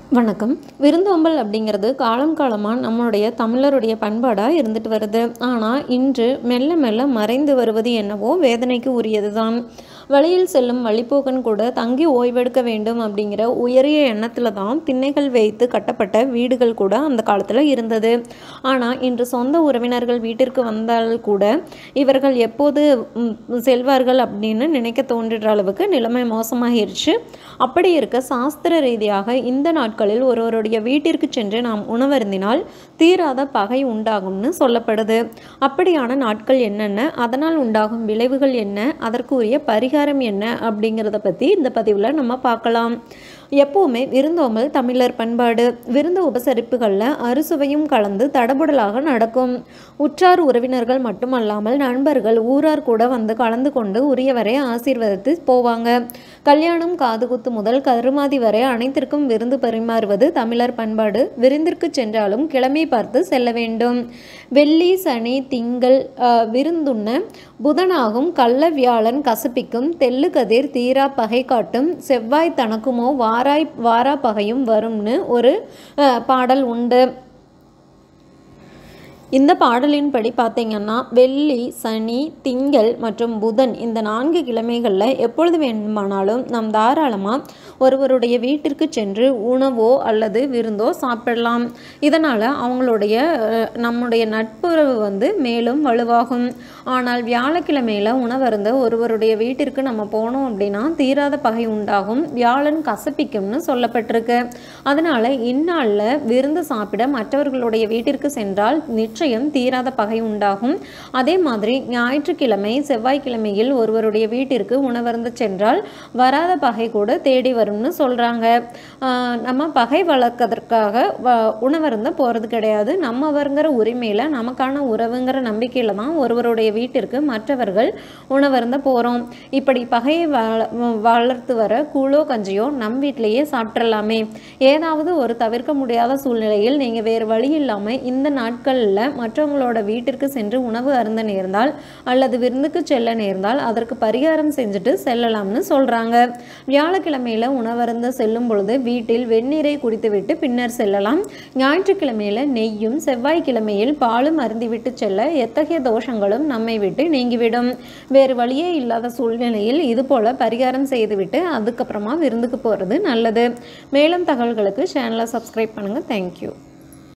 வணக்கம் விருந்தோம்பல் அப்படிங்கிறது காலம் காலமாக நம்மளுடைய தமிழருடைய பண்பாடாக இருந்துட்டு வருது ஆனால் இன்று மெல்ல மெல்ல மறைந்து வருவது என்னவோ வேதனைக்கு உரியது தான் வழியில் செல்லும் வழிப்போக்கன் கூட தங்கி ஓய்வெடுக்க வேண்டும் அப்படிங்கிற உயரிய எண்ணத்தில் தான் திண்ணைகள் வைத்து கட்டப்பட்ட வீடுகள் கூட அந்த காலத்தில் இருந்தது ஆனால் இன்று சொந்த உறவினர்கள் வீட்டிற்கு வந்தால் கூட இவர்கள் எப்போது ம், செல்வார்கள் அப்படின்னு நினைக்க தோன்றுற அளவுக்கு நிலைமை மோசமாகிருச்சு அப்படி இருக்க சாஸ்திர ரீதியாக இந்த நாட்களில் ஒருவருடைய வீட்டிற்கு சென்று நாம் உணவருந்தினால் தீராத பகை உண்டாகும்னு சொல்லப்படுது அப்படியான நாட்கள் என்னென்ன அதனால் உண்டாகும் விளைவுகள் என்ன அதற்கு உரிய பரிகாரம் என்ன அப்படிங்கிறத பற்றி இந்த பதிவில் நம்ம பார்க்கலாம் எப்போவுமே விருந்தோம்பல் தமிழர் பண்பாடு விருந்து உபசரிப்புகளில் அறுசுவையும் கலந்து தடபுடலாக நடக்கும் உற்றார் உறவினர்கள் மட்டுமல்லாமல் நண்பர்கள் ஊரார் கூட வந்து கலந்து கொண்டு உரியவரை ஆசீர்வதித்து போவாங்க கல்யாணம் காதுகுத்து முதல் கருமாதி வரை அனைத்திற்கும் விருந்து பரிமாறுவது தமிழர் பண்பாடு விருந்திற்கு சென்றாலும் கிழமை பார்த்து செல்ல வேண்டும் வெள்ளி சனி திங்கள் ஆஹ், விருந்துண்ண புதனாகும் கள்ள வியாழன் கசப்பிக்கும் தெள்ளு கதிர் தீரா பகை காட்டும் செவ்வாய் தனக்குமோ வாராய் வாரா பகையும் வரும்னு ஒரு ஆஹ், பாடல் உண்டு இந்த பாடலின்படி பார்த்தீங்கன்னா வெள்ளி சனி திங்கள் மற்றும் புதன் இந்த நான்கு கிழமைகளில் எப்பொழுது வேண்டுமானாலும் நாம் தாராளமாக ஒருவருடைய வீட்டிற்கு சென்று உணவோ அல்லது விருந்தோ சாப்பிடலாம் இதனால் அவங்களுடைய அஹ், நம்முடைய நட்புறவு வந்து மேலும் வலுவாகும் ஆனால் வியாழக்கிழமையில் உணவருந்த ஒருவருடைய வீட்டிற்கு நம்ம போனோம் அப்படின்னா தீராத பகை உண்டாகும் வியாழன் கசப்பிக்கும்னு சொல்லப்பட்டிருக்கு அதனால் இந்நாளில் விருந்து சாப்பிட மற்றவர்களுடைய வீட்டிற்கு சென்றால் நிச்சயம் தீராத பகை உண்டாகும் அதே மாதிரி ஞாயிற்றுக்கிழமை செவ்வாய்க்கிழமையில் ஒருவருடைய வீட்டிற்கு உணவருந்த சென்றால் வராத பகை கூட தேடி வரும்னு சொல்கிறாங்க நம்ம பகை வளர்க்கறதுக்காக வ உணவருந்த போகிறது கிடையாது நம்மவருங்கிற உரிமையில் நமக்கான உறவுங்கிற நம்பிக்கையில் தான் ஒருவருடைய வீட்டிற்கு மற்றவர்கள் உணவருந்த போகிறோம் இப்படி பகையை வள வளர்த்து வர கூழோ கஞ்சியோ நம் வீட்டிலேயே சாப்பிட்றலாமே ஏதாவது ஒரு தவிர்க்க முடியாத சூழ்நிலையில் நீங்கள் வேறு வழி இல்லாமல் இந்த நாட்களில் மற்றவங்களோட வீட்டிற்கு சென்று உணவு அருந்த நேர்ந்தால் அல்லது விருந்துக்கு செல்ல நேர்ந்தால் அதற்கு பரிகாரம் செஞ்சுட்டு செல்லலாம்னு சொல்கிறாங்க வியாழக்கிழமையில் உணவருந்த செல்லும் பொழுது வீட்டில் வெந்நீரை குடித்துவிட்டு பின்னர் செல்லலாம் ஞாயிற்றுக்கிழமையில் நெய்யும் செவ்வாய்க்கிழமையில் பாலும் அருந்திவிட்டு செல்ல எத்தகைய தோஷங்களும் நம்மை விட்டு நீங்கிவிடும் வேறு வழியே இல்லாத சூழ்நிலையில் இது போல பரிகாரம் செய்துவிட்டு அதுக்கப்புறமா விருந்துக்கு போகிறது நல்லது மேலும் தகவல்களுக்கு சேனலை சப்ஸ்கிரைப் பண்ணுங்கள் தேங்க்யூ